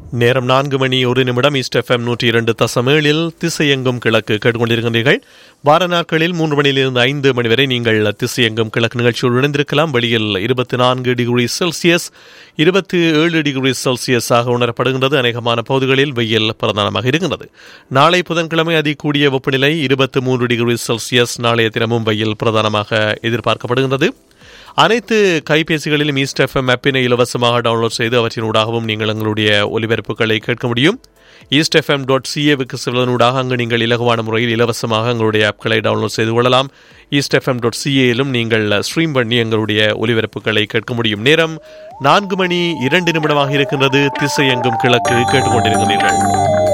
நேரம் நான்கு மணி ஒரு நிமிடம் ஈஸ்ட் எஃப்எம் நூற்றி இரண்டு தசமேழில் திசையெங்கும் கிழக்கு கேட்டுக்கொண்டிருக்கின்றீர்கள் வார நாட்களில் மூன்று மணியிலிருந்து ஐந்து மணி வரை நீங்கள் திசையெங்கும் கிழக்கு நிகழ்ச்சியோடு இணைந்திருக்கலாம் வெளியில் இருபத்தி நான்கு டிகிரி செல்சியஸ் இருபத்தி ஏழு டிகிரி செல்சியஸாக உணரப்படுகின்றது அநேகமான பகுதிகளில் வெயில் பிரதானமாக இருக்கின்றது நாளை புதன்கிழமை அதிகூடிய வெப்பநிலை இருபத்தி மூன்று டிகிரி செல்சியஸ் நாளைய தினமும் வெயில் பிரதானமாக எதிர்பார்க்கப்படுகின்றது அனைத்து கைபேசிகளிலும் ஈஸ்ட் எஃப்எம் ஆப்பினை இலவசமாக டவுன்லோட் செய்து அவற்றினூடாகவும் நீங்கள் எங்களுடைய ஒலிபரப்புகளை கேட்க முடியும் ஈஸ்ட் எஃப்எம் டாட் சிஏவுக்கு செல்வதனூடாக அங்கு நீங்கள் இலகுவான முறையில் இலவசமாக எங்களுடைய ஆப்களை டவுன்லோட் செய்து கொள்ளலாம் ஈஸ்ட் எஃப்எம் டாட் சிஏயிலும் நீங்கள் ஸ்ட்ரீம் பண்ணி எங்களுடைய ஒலிபரப்புகளை கேட்க முடியும் நேரம் நான்கு மணி இரண்டு நிமிடமாக இருக்கின்றது திசை எங்கும் கிழக்கு கேட்டுக்கொண்டிருக்கிறீர்கள்